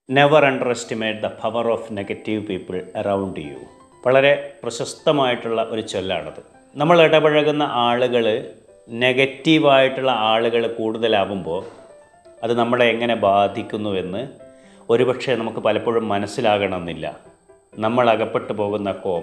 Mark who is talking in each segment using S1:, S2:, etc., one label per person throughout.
S1: never underestimate the power of negative people around you വളരെ പ്രശസ്തമായിട്ടുള്ള ഒരു ചൊല്ലാണത് നമ്മൾ ഇടപഴകുന്ന ആളുകൾ നെഗറ്റീവായിട്ടുള്ള ആളുകൾ കൂടുതലാവുമ്പോൾ അത് നമ്മളെ എങ്ങനെ ബാധിക്കുന്നുവെന്ന് ഒരുപക്ഷെ നമുക്ക് പലപ്പോഴും മനസ്സിലാകണമെന്നില്ല നമ്മൾ അകപ്പെട്ടു പോകുന്ന കോമ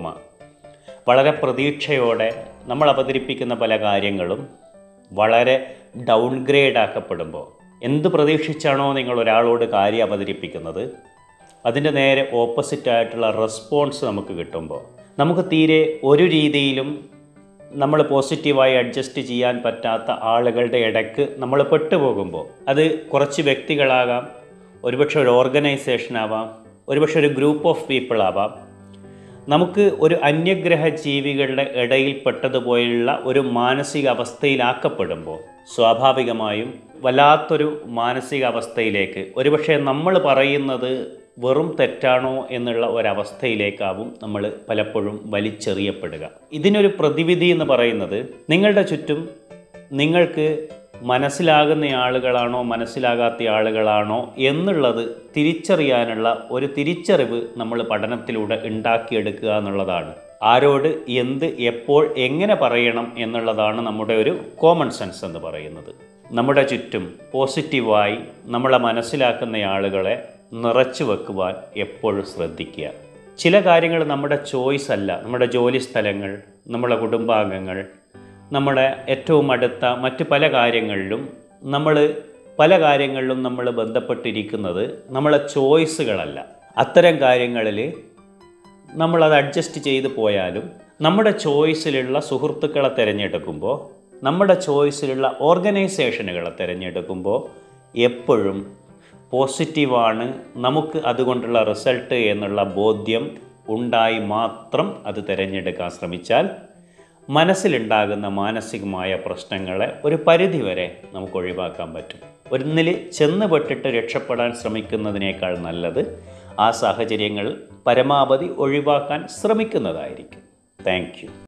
S1: വളരെ പ്രതീക്ഷയോടെ നമ്മൾ അവതരിപ്പിക്കുന്ന പല കാര്യങ്ങളും വളരെ ഡൗൺഗ്രേഡ് ആക്കപ്പെടുമ്പോൾ എന്ത് പ്രതീക്ഷിച്ചാണോ നിങ്ങൾ ഒരാളോട് കാര്യം അവതരിപ്പിക്കുന്നത് അതിൻ്റെ നേരെ ഓപ്പോസിറ്റായിട്ടുള്ള റെസ്പോൺസ് നമുക്ക് കിട്ടുമ്പോൾ നമുക്ക് തീരെ ഒരു രീതിയിലും നമ്മൾ പോസിറ്റീവായി അഡ്ജസ്റ്റ് ചെയ്യാൻ പറ്റാത്ത ആളുകളുടെ ഇടയ്ക്ക് നമ്മൾ പെട്ടുപോകുമ്പോൾ അത് കുറച്ച് വ്യക്തികളാകാം ഒരുപക്ഷെ ഒരു ഓർഗനൈസേഷൻ ആവാം ഒരുപക്ഷെ ഒരു ഗ്രൂപ്പ് ഓഫ് പീപ്പിൾ ആവാം നമുക്ക് ഒരു അന്യഗ്രഹ ജീവികളുടെ ഇടയിൽ പെട്ടതുപോലുള്ള ഒരു മാനസിക അവസ്ഥയിലാക്കപ്പെടുമ്പോൾ സ്വാഭാവികമായും വല്ലാത്തൊരു മാനസിക അവസ്ഥയിലേക്ക് ഒരുപക്ഷെ നമ്മൾ പറയുന്നത് വെറും തെറ്റാണോ എന്നുള്ള ഒരവസ്ഥയിലേക്കാവും നമ്മൾ പലപ്പോഴും വലിച്ചെറിയപ്പെടുക ഇതിനൊരു പ്രതിവിധി എന്ന് പറയുന്നത് നിങ്ങളുടെ ചുറ്റും നിങ്ങൾക്ക് മനസ്സിലാകുന്ന ആളുകളാണോ മനസ്സിലാകാത്ത ആളുകളാണോ എന്നുള്ളത് തിരിച്ചറിയാനുള്ള ഒരു തിരിച്ചറിവ് നമ്മൾ പഠനത്തിലൂടെ ഉണ്ടാക്കിയെടുക്കുക എന്നുള്ളതാണ് ആരോട് എന്ത് എപ്പോൾ എങ്ങനെ പറയണം എന്നുള്ളതാണ് നമ്മുടെ ഒരു കോമൺ സെൻസ് എന്ന് പറയുന്നത് നമ്മുടെ ചുറ്റും പോസിറ്റീവായി നമ്മളെ മനസ്സിലാക്കുന്ന ആളുകളെ നിറച്ചു വെക്കുവാൻ എപ്പോഴും ശ്രദ്ധിക്കുക ചില കാര്യങ്ങൾ നമ്മുടെ ചോയ്സ് അല്ല നമ്മുടെ ജോലി സ്ഥലങ്ങൾ നമ്മുടെ കുടുംബാംഗങ്ങൾ നമ്മുടെ ഏറ്റവും അടുത്ത മറ്റ് പല കാര്യങ്ങളിലും നമ്മൾ പല കാര്യങ്ങളിലും നമ്മൾ ബന്ധപ്പെട്ടിരിക്കുന്നത് നമ്മളെ ചോയ്സുകളല്ല അത്തരം കാര്യങ്ങളിൽ നമ്മളത് അഡ്ജസ്റ്റ് ചെയ്ത് പോയാലും നമ്മുടെ ചോയ്സിലുള്ള സുഹൃത്തുക്കളെ തിരഞ്ഞെടുക്കുമ്പോൾ നമ്മുടെ ചോയ്സിലുള്ള ഓർഗനൈസേഷനുകളെ തിരഞ്ഞെടുക്കുമ്പോൾ എപ്പോഴും പോസിറ്റീവാണ് നമുക്ക് അതുകൊണ്ടുള്ള റിസൾട്ട് എന്നുള്ള ബോധ്യം ഉണ്ടായി മാത്രം അത് തിരഞ്ഞെടുക്കാൻ ശ്രമിച്ചാൽ മനസ്സിലുണ്ടാകുന്ന മാനസികമായ പ്രശ്നങ്ങളെ ഒരു പരിധിവരെ നമുക്ക് ഒഴിവാക്കാൻ പറ്റും ഒന്നിൽ ചെന്നുപെട്ടിട്ട് രക്ഷപ്പെടാൻ ശ്രമിക്കുന്നതിനേക്കാൾ നല്ലത് ആ സാഹചര്യങ്ങൾ പരമാവധി ഒഴിവാക്കാൻ ശ്രമിക്കുന്നതായിരിക്കും താങ്ക്